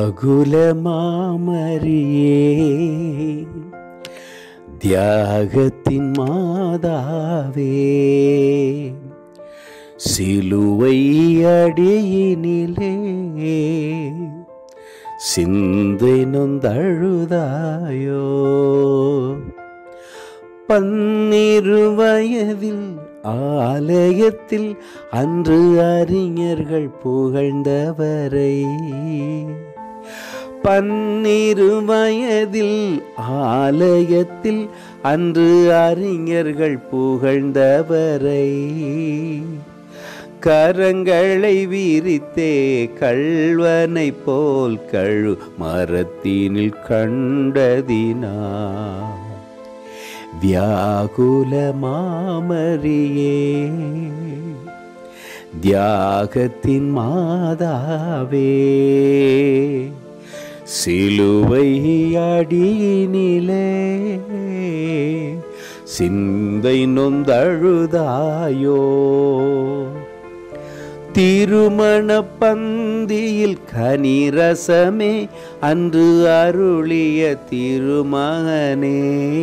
வியாகுல மாமரியே தியாகத்தின் மாதாவே சிலுவை அடியினிலே சிந்தை நொந்தழுதாயோ பன்னிரு வயதில் ஆலயத்தில் அன்று அறிஞர்கள் புகழ்ந்தவரை பன்னிரு வயதில் ஆலயத்தில் அன்று அறிஞர்கள் புகழ்ந்தவரை கரங்களை விரித்தே கள்வனை போல் கழு மரத்தினில் கண்டதினா வியாகுல மாமரியே தியாகத்தின் மாதாவே சிலுவை அடியினிலே சிந்தை நொந்தழுதாயோ திருமண பந்தியில் கனிரசமே அன்று அருளிய திருமகனே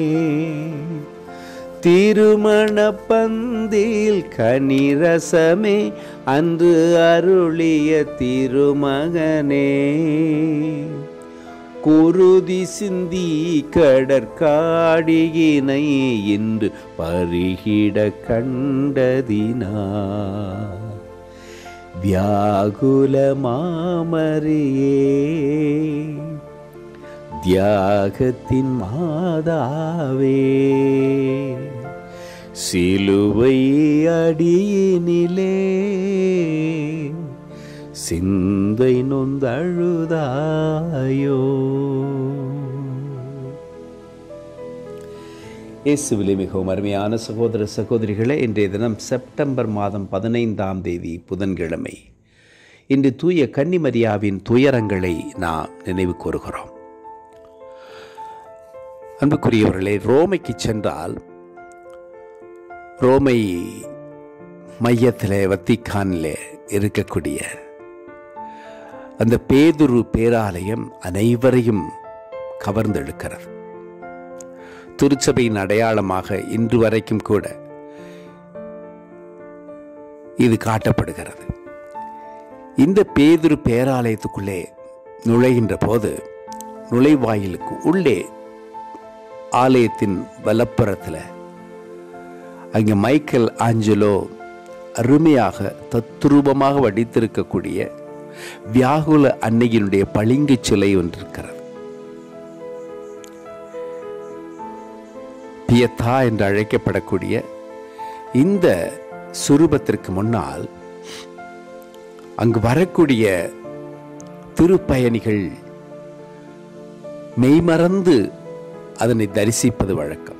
திருமண பந்தியில் கனிரசமே அன்று அருளிய திருமகனே குருதி சிந்தி கடற்காடியினை இன்று பருகிட கண்டதினா வியாகுல மாமரியே தியாகத்தின் மாதாவே சிலுவை அடியினிலே சிந்தை நொந்தழுதாயோ இயேசுவிலே மிகவும் அருமையான சகோதர சகோதரிகளே இன்றைய தினம் செப்டம்பர் மாதம் பதினைந்தாம் தேதி புதன்கிழமை இன்று தூய கன்னிமரியாவின் துயரங்களை நாம் நினைவு கூறுகிறோம் அன்புக்குரியவர்களே ரோமைக்கு சென்றால் ரோமை மையத்தில் வத்திக்கானில் இருக்கக்கூடிய அந்த பேதுரு பேராலயம் அனைவரையும் கவர்ந்தெழுக்கிறது திருச்சபையின் அடையாளமாக இன்று வரைக்கும் கூட இது காட்டப்படுகிறது இந்த பேதுரு பேராலயத்துக்குள்ளே நுழைகின்ற போது நுழைவாயிலுக்கு உள்ளே ஆலயத்தின் வலப்புறத்தில் அங்கே மைக்கேல் ஆஞ்சலோ அருமையாக தத்ரூபமாக வடித்திருக்கக்கூடிய வியாகுல அன்னையினுடைய பளிங்கு சிலை ஒன்று இருக்கிறது பியத்தா என்று அழைக்கப்படக்கூடிய இந்த சுரூபத்திற்கு முன்னால் அங்கு வரக்கூடிய திருப்பயணிகள் மெய்மறந்து அதனை தரிசிப்பது வழக்கம்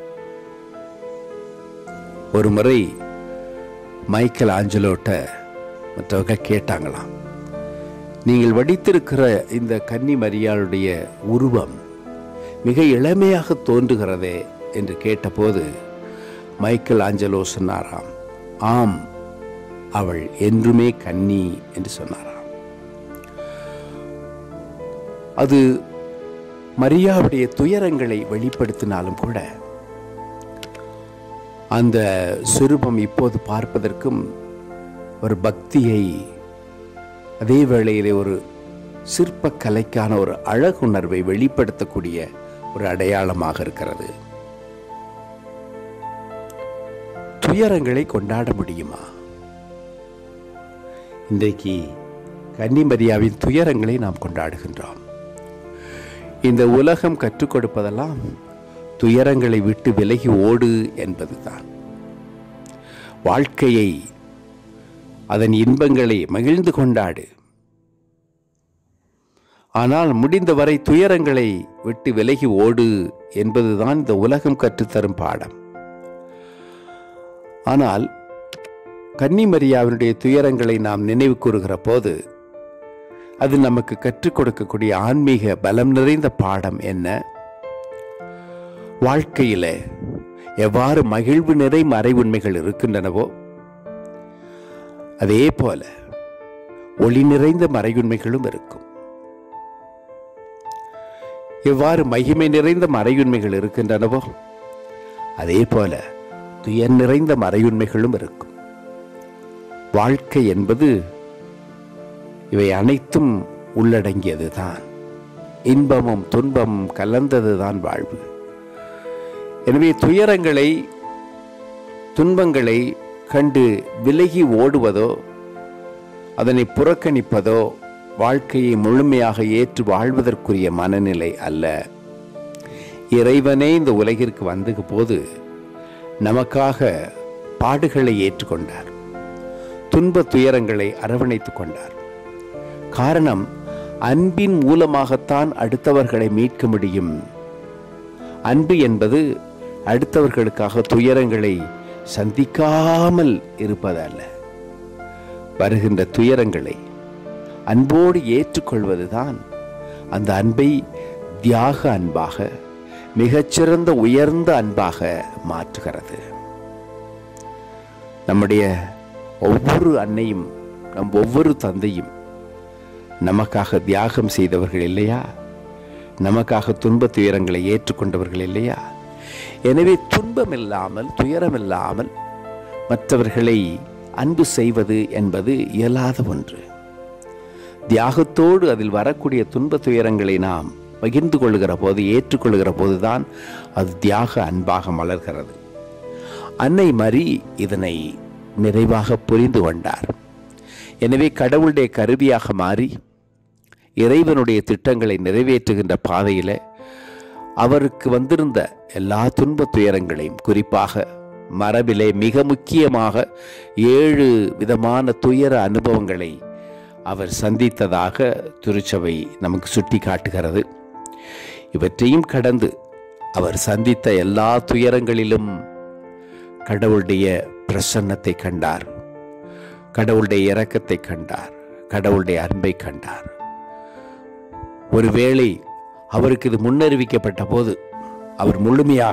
ஒரு முறை மைக்கேல் ஆஞ்சலோட்ட மற்றவங்க கேட்டாங்களாம் நீங்கள் வடித்திருக்கிற இந்த கன்னி மரியாளுடைய உருவம் மிக இளமையாக தோன்றுகிறதே என்று கேட்டபோது மைக்கேல் ஆஞ்சலோ சொன்னாராம் ஆம் அவள் என்றுமே கன்னி என்று சொன்னாராம் அது மரியாவுடைய துயரங்களை வெளிப்படுத்தினாலும் கூட அந்த சுரூபம் இப்போது பார்ப்பதற்கும் ஒரு பக்தியை அதே வேளையிலே ஒரு சிற்ப கலைக்கான ஒரு அழகுணர்வை வெளிப்படுத்தக்கூடிய ஒரு அடையாளமாக இருக்கிறது துயரங்களை கொண்டாட முடியுமா இன்றைக்கு கன்னிமரியாவின் துயரங்களை நாம் கொண்டாடுகின்றோம் இந்த உலகம் கற்றுக் கொடுப்பதெல்லாம் துயரங்களை விட்டு விலகி ஓடு என்பதுதான் வாழ்க்கையை அதன் இன்பங்களை மகிழ்ந்து கொண்டாடு ஆனால் முடிந்தவரை துயரங்களை விட்டு விலகி ஓடு என்பதுதான் இந்த உலகம் கற்றுத்தரும் பாடம் ஆனால் கன்னிமரியாவினுடைய துயரங்களை நாம் நினைவு கூறுகிற போது அது நமக்கு கற்றுக் கொடுக்கக்கூடிய ஆன்மீக பலம் நிறைந்த பாடம் என்ன வாழ்க்கையில எவ்வாறு மகிழ்வு நிறை மறை உண்மைகள் இருக்கின்றனவோ அதே போல ஒளி நிறைந்த மறையுண்மைகளும் இருக்கும் எவ்வாறு மகிமை நிறைந்த மறையுண்மைகள் இருக்கின்றனவோ அதே போல துயர் நிறைந்த மறையுண்மைகளும் இருக்கும் வாழ்க்கை என்பது இவை அனைத்தும் உள்ளடங்கியதுதான் இன்பமும் துன்பமும் கலந்ததுதான் வாழ்வு எனவே துயரங்களை துன்பங்களை கண்டு விலகி ஓடுவதோ அதனை புறக்கணிப்பதோ வாழ்க்கையை முழுமையாக ஏற்று வாழ்வதற்குரிய மனநிலை அல்ல இறைவனே இந்த உலகிற்கு வந்த போது நமக்காக பாடுகளை ஏற்றுக்கொண்டார் துன்ப துயரங்களை அரவணைத்துக் கொண்டார் காரணம் அன்பின் மூலமாகத்தான் அடுத்தவர்களை மீட்க முடியும் அன்பு என்பது அடுத்தவர்களுக்காக துயரங்களை சந்திக்காமல் இருப்பதல்ல வருகின்ற துயரங்களை அன்போடு ஏற்றுக்கொள்வதுதான் அந்த அன்பை தியாக அன்பாக மிகச்சிறந்த உயர்ந்த அன்பாக மாற்றுகிறது நம்முடைய ஒவ்வொரு அன்னையும் நம் ஒவ்வொரு தந்தையும் நமக்காக தியாகம் செய்தவர்கள் இல்லையா நமக்காக துன்ப துயரங்களை ஏற்றுக்கொண்டவர்கள் இல்லையா எனவே துன்பம் இல்லாமல் துயரம் இல்லாமல் மற்றவர்களை அன்பு செய்வது என்பது இயலாத ஒன்று தியாகத்தோடு அதில் வரக்கூடிய துன்ப துயரங்களை நாம் பகிர்ந்து கொள்கிற போது ஏற்றுக்கொள்கிற போதுதான் அது தியாக அன்பாக மலர்கிறது அன்னை மரி இதனை நிறைவாக புரிந்து கொண்டார் எனவே கடவுளுடைய கருவியாக மாறி இறைவனுடைய திட்டங்களை நிறைவேற்றுகின்ற பாதையில் அவருக்கு வந்திருந்த எல்லா துன்ப துயரங்களையும் குறிப்பாக மரபிலே மிக முக்கியமாக ஏழு விதமான துயர அனுபவங்களை அவர் சந்தித்ததாக திருச்சபை நமக்கு சுட்டி காட்டுகிறது இவற்றையும் கடந்து அவர் சந்தித்த எல்லா துயரங்களிலும் கடவுளுடைய பிரசன்னத்தை கண்டார் கடவுளுடைய இரக்கத்தை கண்டார் கடவுளுடைய அன்பை கண்டார் ஒருவேளை அவருக்கு இது முன்னறிவிக்கப்பட்ட போது அவர் முழுமையாக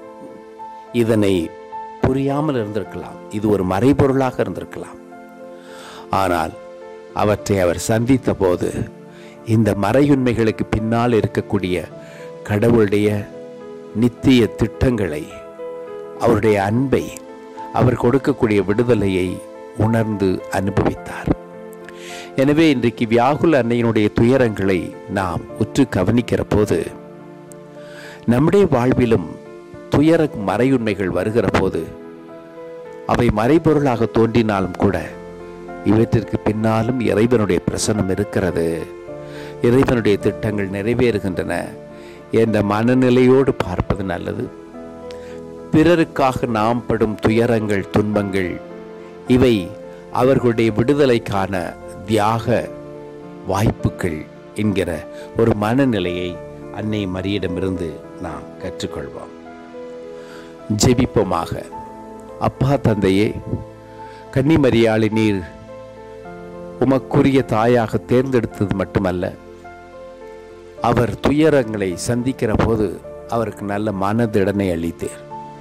இதனை புரியாமல் இருந்திருக்கலாம் இது ஒரு மறைபொருளாக இருந்திருக்கலாம் ஆனால் அவற்றை அவர் சந்தித்த போது இந்த மறையுண்மைகளுக்கு பின்னால் இருக்கக்கூடிய கடவுளுடைய நித்திய திட்டங்களை அவருடைய அன்பை அவர் கொடுக்கக்கூடிய விடுதலையை உணர்ந்து அனுபவித்தார் எனவே இன்றைக்கு வியாகுல அன்னையினுடைய துயரங்களை நாம் உற்று கவனிக்கிற போது நம்முடைய வாழ்விலும் துயர மறையுண்மைகள் வருகிற போது அவை மறைபொருளாக தோன்றினாலும் கூட இவற்றிற்கு பின்னாலும் இறைவனுடைய பிரசனம் இருக்கிறது இறைவனுடைய திட்டங்கள் நிறைவேறுகின்றன என்ற மனநிலையோடு பார்ப்பது நல்லது பிறருக்காக நாம் படும் துயரங்கள் துன்பங்கள் இவை அவர்களுடைய விடுதலைக்கான தியாக வாய்ப்புகள் என்கிற ஒரு மனநிலையை அன்னை மரியிடமிருந்து நாம் கற்றுக்கொள்வோம் ஜெபிப்போமாக அப்பா தந்தையே கன்னிமரியாளி நீர் உமக்குரிய தாயாக தேர்ந்தெடுத்தது மட்டுமல்ல அவர் துயரங்களை சந்திக்கிற போது அவருக்கு நல்ல மனதிடனை அளித்தீர்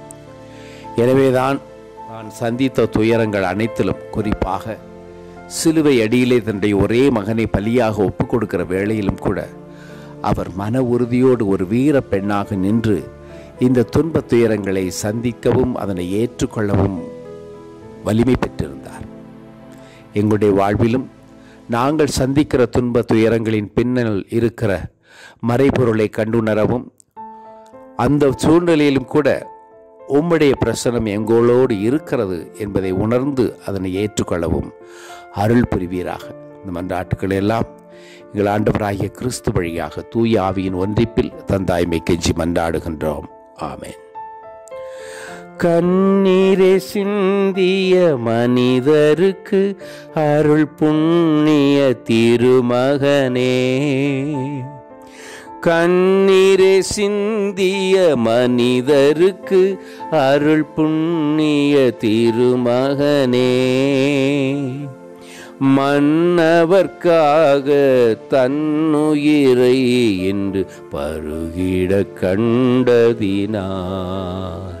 எனவேதான் நான் சந்தித்த துயரங்கள் அனைத்திலும் குறிப்பாக சிலுவை அடியிலே தன்னுடைய ஒரே மகனை பலியாக ஒப்புக் கொடுக்கிற வேளையிலும் கூட அவர் மன உறுதியோடு ஒரு வீர பெண்ணாக நின்று இந்த துன்பத் துயரங்களை சந்திக்கவும் அதனை ஏற்றுக்கொள்ளவும் வலிமை பெற்றிருந்தார் எங்களுடைய வாழ்விலும் நாங்கள் சந்திக்கிற துன்ப துயரங்களின் பின்னல் இருக்கிற மறைபொருளை கண்டுணரவும் அந்த சூழ்நிலையிலும் கூட உம்முடைய பிரசனம் எங்களோடு இருக்கிறது என்பதை உணர்ந்து அதனை ஏற்றுக்கொள்ளவும் அருள் புரிவீராக இந்த மன்றாட்டுக்கள் எல்லாம் எங்கள் ஆண்டவராகிய கிறிஸ்து வழியாக தூய ஆவியின் ஒன்றிப்பில் தந்தாய்மை கெஞ்சி மன்றாடுகின்றோம் ஆமென் கண்ணீரே சிந்திய மனிதருக்கு அருள் புண்ணிய திருமகனே கண்ணீரே சிந்திய மனிதருக்கு அருள் புண்ணிய திருமகனே மன்னவர்க்காக தன்னுயிரை என்று பருகிட கண்டதினால்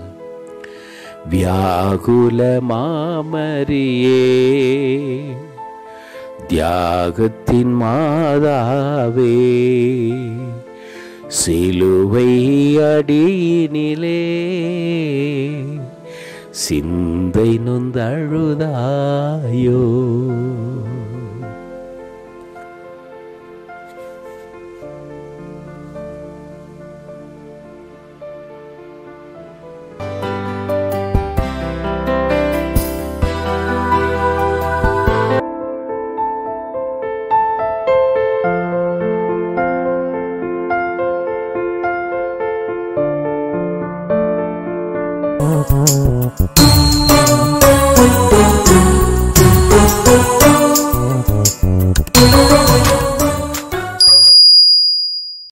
வியாகுல மாமரியே தியாகத்தின் மாதாவே சிலுவை அடியினிலே சிந்தை நொந்தழுதாயோ Thank you.